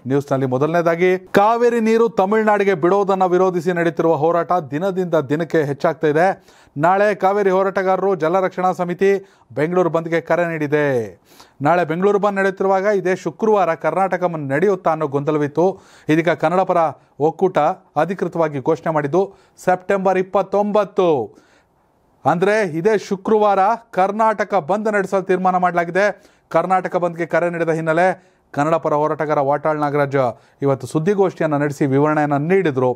ನ್ಯೂಸ್ನಲ್ಲಿ ಮೊದಲನೇದಾಗಿ ಕಾವೇರಿ ನೀರು ತಮಿಳುನಾಡಿಗೆ ಬಿಡೋದನ್ನು ವಿರೋಧಿಸಿ ನಡೀತಿರುವ ಹೋರಾಟ ದಿನದಿಂದ ದಿನಕ್ಕೆ ಹೆಚ್ಚಾಗ್ತಾ ಇದೆ ನಾಳೆ ಕಾವೇರಿ ಹೋರಾಟಗಾರರು ಜಲರಕ್ಷಣಾ ಸಮಿತಿ ಬೆಂಗಳೂರು ಬಂದ್ಗೆ ಕರೆ ನೀಡಿದೆ ನಾಳೆ ಬೆಂಗಳೂರು ಬಂದ್ ನಡೆಯುತ್ತಿರುವಾಗ ಇದೇ ಶುಕ್ರವಾರ ಕರ್ನಾಟಕ ಬಂದ್ ನಡೆಯುತ್ತಾ ಅನ್ನೋ ಗೊಂದಲವಿತ್ತು ಇದೀಗ ಕನ್ನಡ ಪರ ಒಕ್ಕೂಟ ಅಧಿಕೃತವಾಗಿ ಘೋಷಣೆ ಮಾಡಿದ್ದು ಸೆಪ್ಟೆಂಬರ್ ಇಪ್ಪತ್ತೊಂಬತ್ತು ಅಂದರೆ ಇದೇ ಶುಕ್ರವಾರ ಕರ್ನಾಟಕ ಬಂದ್ ನಡೆಸಲು ತೀರ್ಮಾನ ಮಾಡಲಾಗಿದೆ ಕರ್ನಾಟಕ ಬಂದ್ಗೆ ಕರೆ ನೀಡಿದ ಹಿನ್ನೆಲೆ ಕನ್ನಡ ಪರ ಹೋರಾಟಗಾರ ವಾಟಾಳ್ ನಾಗರಾಜ್ ಇವತ್ತು ಸುದ್ದಿಗೋಷ್ಠಿಯನ್ನು ನಡೆಸಿ ವಿವರಣೆಯನ್ನು ನೀಡಿದರು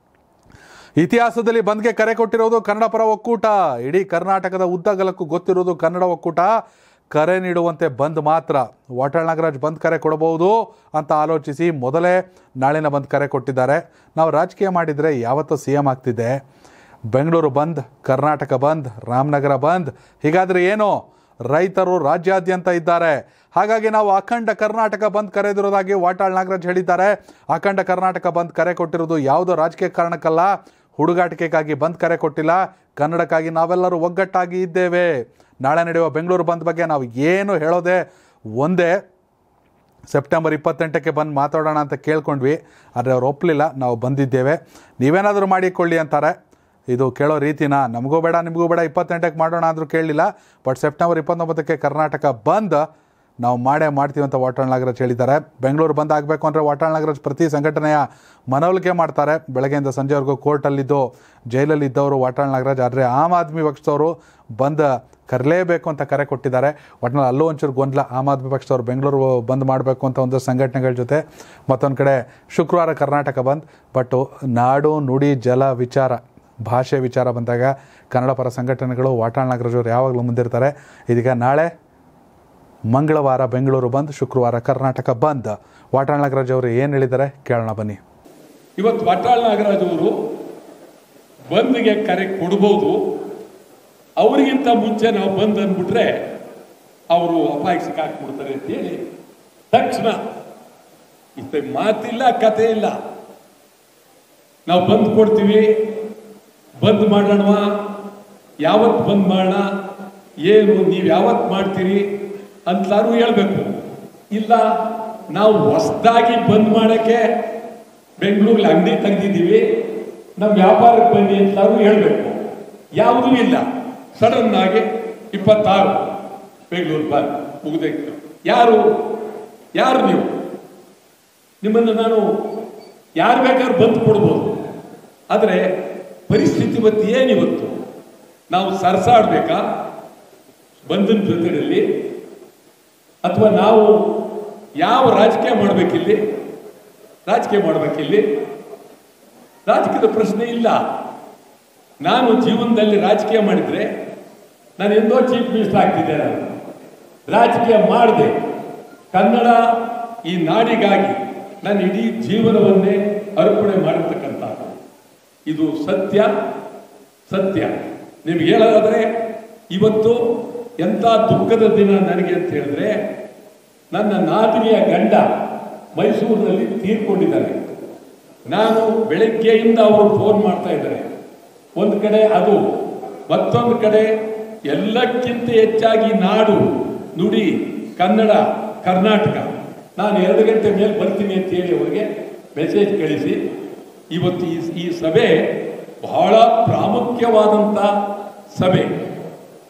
ಇತಿಹಾಸದಲ್ಲಿ ಬಂದ್ಗೆ ಕರೆ ಕೊಟ್ಟಿರೋದು ಕನ್ನಡ ಪರ ಒಕ್ಕೂಟ ಇಡೀ ಕರ್ನಾಟಕದ ಉದ್ದಗಲಕ್ಕೂ ಗೊತ್ತಿರೋದು ಕನ್ನಡ ಒಕ್ಕೂಟ ಕರೆ ನೀಡುವಂತೆ ಬಂದ್ ಮಾತ್ರ ವಾಟಾಳ್ ನಾಗರಾಜ್ ಬಂದ್ ಕರೆ ಕೊಡಬಹುದು ಅಂತ ಆಲೋಚಿಸಿ ಮೊದಲೇ ನಾಳಿನ ಬಂದ್ ಕರೆ ಕೊಟ್ಟಿದ್ದಾರೆ ನಾವು ರಾಜಕೀಯ ಮಾಡಿದರೆ ಯಾವತ್ತೂ ಸಿ ಎಂ ಆಗ್ತಿದೆ ಬೆಂಗಳೂರು ಬಂದ್ ಕರ್ನಾಟಕ ಬಂದ್ ರಾಮನಗರ ಬಂದ್ ಹೀಗಾದರೆ ಏನು ರೈತರು ರಾಜ್ಯಾದ್ಯಂತ ಇದ್ದಾರೆ ಹಾಗಾಗಿ ನಾವು ಅಖಂಡ ಕರ್ನಾಟಕ ಬಂದ್ ಕರೆದಿರೋದಾಗಿ ವಾಟಾಳ್ ನಾಗರಾಜ್ ಹೇಳಿದ್ದಾರೆ ಅಖಂಡ ಕರ್ನಾಟಕ ಬಂದ್ ಕರೆ ಕೊಟ್ಟಿರೋದು ಯಾವುದೋ ರಾಜಕೀಯ ಕಾರಣಕ್ಕಲ್ಲ ಹುಡುಗಾಟಿಕೆಗಾಗಿ ಬಂದ್ ಕರೆ ಕೊಟ್ಟಿಲ್ಲ ಕನ್ನಡಕ್ಕಾಗಿ ನಾವೆಲ್ಲರೂ ಒಗ್ಗಟ್ಟಾಗಿ ಇದ್ದೇವೆ ನಾಳೆ ನಡೆಯುವ ಬೆಂಗಳೂರು ಬಂದ್ ಬಗ್ಗೆ ನಾವು ಏನು ಹೇಳೋದೇ ಒಂದೇ ಸೆಪ್ಟೆಂಬರ್ ಇಪ್ಪತ್ತೆಂಟಕ್ಕೆ ಬಂದು ಮಾತಾಡೋಣ ಅಂತ ಕೇಳ್ಕೊಂಡ್ವಿ ಆದರೆ ಅವ್ರು ಒಪ್ಪಲಿಲ್ಲ ನಾವು ಬಂದಿದ್ದೇವೆ ನೀವೇನಾದರೂ ಮಾಡಿಕೊಳ್ಳಿ ಅಂತಾರೆ ಇದು ಕೇಳೋ ರೀತಿನ ನಮಗೂ ಬೇಡ ನಿಮಗೂ ಬೇಡ ಇಪ್ಪತ್ತೆಂಟಕ್ಕೆ ಮಾಡೋಣ ಅಂದರೂ ಕೇಳಲಿಲ್ಲ ಬಟ್ ಸೆಪ್ಟೆಂಬರ್ ಇಪ್ಪತ್ತೊಂಬತ್ತಕ್ಕೆ ಕರ್ನಾಟಕ ಬಂದ್ ನಾವು ಮಾಡೇ ಮಾಡ್ತೀವಿ ಅಂತ ವಾಟಾಳ್ ನಾಗರಾಜ್ ಹೇಳಿದ್ದಾರೆ ಬೆಂಗಳೂರು ಬಂದ್ ಆಗಬೇಕು ಅಂದರೆ ವಾಟಾಳ್ ನಾಗರಾಜ್ ಪ್ರತಿ ಸಂಘಟನೆಯ ಮನವೊಲಿಕೆ ಮಾಡ್ತಾರೆ ಬೆಳಗ್ಗೆಯಿಂದ ಸಂಜೆವರೆಗೂ ಕೋರ್ಟಲ್ಲಿದ್ದು ಜೈಲಲ್ಲಿ ಇದ್ದವರು ವಾಟಾಳ್ ನಾಗರಾಜ್ ಆದರೆ ಆಮ್ ಆದ್ಮಿ ಪಕ್ಷದವರು ಬಂದ್ ಕರಲೇಬೇಕು ಅಂತ ಕರೆ ಕೊಟ್ಟಿದ್ದಾರೆ ಒಟ್ಟಿನಲ್ಲಿ ಅಲ್ಲೂ ಒಂಚೂರು ಗೊಂದಲ ಆಮ್ ಆದ್ಮಿ ಪಕ್ಷದವ್ರು ಬೆಂಗಳೂರು ಬಂದ್ ಮಾಡಬೇಕು ಅಂತ ಒಂದು ಸಂಘಟನೆಗಳ ಜೊತೆ ಮತ್ತೊಂದು ಕಡೆ ಶುಕ್ರವಾರ ಕರ್ನಾಟಕ ಬಂದ್ ಬಟ್ಟು ನಾಡು ನುಡಿ ಜಲ ವಿಚಾರ ಭಾಷೆ ವಿಚಾರ ಬಂದಾಗ ಕನ್ನಡ ಪರ ಸಂಘಟನೆಗಳು ವಾಟಾಳ್ ನಾಗರಾಜ್ ಅವರು ಯಾವಾಗಲೂ ಮುಂದಿರ್ತಾರೆ ಇದೀಗ ನಾಳೆ ಮಂಗಳವಾರ ಬೆಂಗಳೂರು ಬಂದ್ ಶುಕ್ರವಾರ ಕರ್ನಾಟಕ ಬಂದ್ ವಾಟಾಳ್ ನಾಗರಾಜ್ ಅವರು ಏನು ಹೇಳಿದ್ದಾರೆ ಕೇಳೋಣ ಬನ್ನಿ ಇವತ್ತು ವಾಟಾಳ್ ನಾಗರಾಜ್ ಅವರು ಬಂದ್ಗೆ ಕರೆ ಕೊಡ್ಬೋದು ಅವರಿಗಿಂತ ಮುಂಚೆ ನಾವು ಬಂದ್ ಅಂದ್ಬಿಟ್ರೆ ಅವರು ಅಪಾಯಕ್ಕೆ ಸಿಕ್ಕಾಕ್ಬಿಡ್ತಾರೆ ಅಂತೇಳಿ ತಕ್ಷಣ ಇತ್ತ ಮಾತಿಲ್ಲ ಕತೆ ಇಲ್ಲ ನಾವು ಬಂದ್ ಕೊಡ್ತೀವಿ ಬಂದ್ ಮಾಡೋಣವಾ ಯಾವತ್ತು ಬಂದ್ ಮಾಡೋಣ ಏನು ನೀವು ಯಾವತ್ತು ಮಾಡ್ತೀರಿ ಅಂತಲಾರು ಹೇಳ್ಬೇಕು ಇಲ್ಲ ನಾವು ಹೊಸದಾಗಿ ಬಂದ್ ಮಾಡೋಕ್ಕೆ ಬೆಂಗಳೂರಲ್ಲಿ ಅಂಗಡಿ ತೆಗ್ದಿದ್ದೀವಿ ನಮ್ಮ ವ್ಯಾಪಾರಕ್ಕೆ ಬನ್ನಿ ಅಂತಲಾರು ಹೇಳ್ಬೇಕು ಯಾವುದೂ ಇಲ್ಲ ಸಡನ್ ಆಗಿ ಇಪ್ಪತ್ತಾರು ಬೆಂಗಳೂರು ಬಂದ್ ಮುಗಿದೈತು ಯಾರು ಯಾರು ನೀವು ನಿಮ್ಮನ್ನು ನಾನು ಯಾರು ಬೇಕಾದ್ರೂ ಬಂದು ಕೊಡ್ಬೋದು ಆದರೆ ಪರಿಸ್ಥಿತಿ ಇವತ್ತು ಏನಿವತ್ತು ನಾವು ಸರಸಾಡ್ಬೇಕಾ ಬಂಧನ ಜೊತೆಯಲ್ಲಿ ಅಥವಾ ನಾವು ಯಾವ ರಾಜಕೀಯ ಮಾಡಬೇಕಿಲ್ಲಿ ರಾಜಕೀಯ ಮಾಡಬೇಕಿಲ್ಲಿ ರಾಜಕೀಯದ ಪ್ರಶ್ನೆ ಇಲ್ಲ ನಾನು ಜೀವನದಲ್ಲಿ ರಾಜಕೀಯ ಮಾಡಿದ್ರೆ ನಾನು ಎಂದೋ ಚೀಫ್ ಮಿನಿಸ್ಟರ್ ಆಗ್ತಿದ್ದೆ ನಾನು ರಾಜಕೀಯ ಮಾಡಿದೆ ಕನ್ನಡ ಈ ನಾಡಿಗಾಗಿ ನಾನು ಇಡೀ ಜೀವನವನ್ನೇ ಅರ್ಪಣೆ ಮಾಡಿರ್ತಕ್ಕಂಥ ಇದು ಸತ್ಯ ಸತ್ಯ ನಿಮ್ಗೆ ಹೇಳೋದಾದ್ರೆ ಇವತ್ತು ಎಂಥ ದುಃಖದ ದಿನ ನನಗೆ ಅಂತ ಹೇಳಿದ್ರೆ ನನ್ನ ನಾದಿನಿಯ ಗಂಡ ಮೈಸೂರಿನಲ್ಲಿ ತೀರ್ಕೊಂಡಿದ್ದಾರೆ ನಾನು ಬೆಳಗ್ಗೆಯಿಂದ ಅವರು ಫೋನ್ ಮಾಡ್ತಾ ಇದ್ದಾರೆ ಒಂದು ಕಡೆ ಅದು ಮತ್ತೊಂದು ಕಡೆ ಎಲ್ಲಕ್ಕಿಂತ ಹೆಚ್ಚಾಗಿ ನಾಡು ನುಡಿ ಕನ್ನಡ ಕರ್ನಾಟಕ ನಾನು ಎರಡು ಗಂಟೆ ಮೇಲೆ ಬರ್ತೀನಿ ಅಂತ ಹೇಳಿ ಅವರಿಗೆ ಮೆಸೇಜ್ ಕಳಿಸಿ ಇವತ್ತು ಈ ಈ ಸಭೆ ಬಹಳ ಪ್ರಾಮುಖ್ಯವಾದಂಥ ಸಭೆ